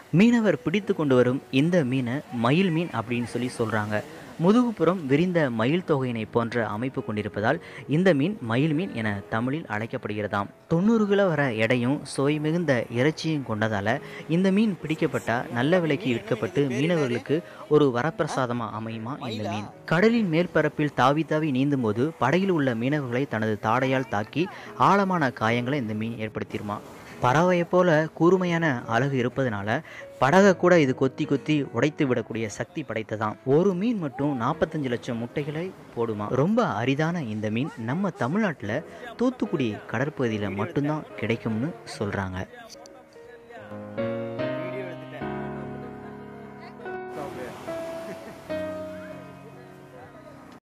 மீனவர் பிடித்து கொண்டு வரும் இந்த மீனை மயில் மீன் அப்படின்னு சொல்லி சொல்கிறாங்க முதுகுப்புறம் விரிந்த மயில் தொகையினை போன்ற அமைப்பு கொண்டிருப்பதால் இந்த மீன் மயில் மீன் என தமிழில் அழைக்கப்படுகிறதாம் தொண்ணூறு கிலோ வர எடையும் சுவை மிகுந்த இறைச்சியும் கொண்டதால் இந்த மீன் பிடிக்கப்பட்டால் நல்ல விலைக்கு விற்கப்பட்டு மீனவர்களுக்கு ஒரு வரப்பிரசாதமாக அமையுமா இந்த மீன் கடலின் மேற்பரப்பில் தாவி தாவி நீந்தும் போது படகில் உள்ள மீனவர்களை தனது தாடையால் தாக்கி ஆழமான காயங்களை இந்த மீன் ஏற்படுத்திடுமா பறவையைப் போல கூர்மையான அழகு இருப்பதனால படகை கூட இது கொத்தி கொத்தி உடைத்து விடக்கூடிய சக்தி படைத்ததாம் ஒரு மீன் மட்டும் நாற்பத்தஞ்சு லட்சம் முட்டைகளை போடுமா ரொம்ப அரிதான இந்த மீன் நம்ம தமிழ்நாட்டில் தூத்துக்குடி கடற்பகுதியில் மட்டும்தான் கிடைக்கும்னு சொல்கிறாங்க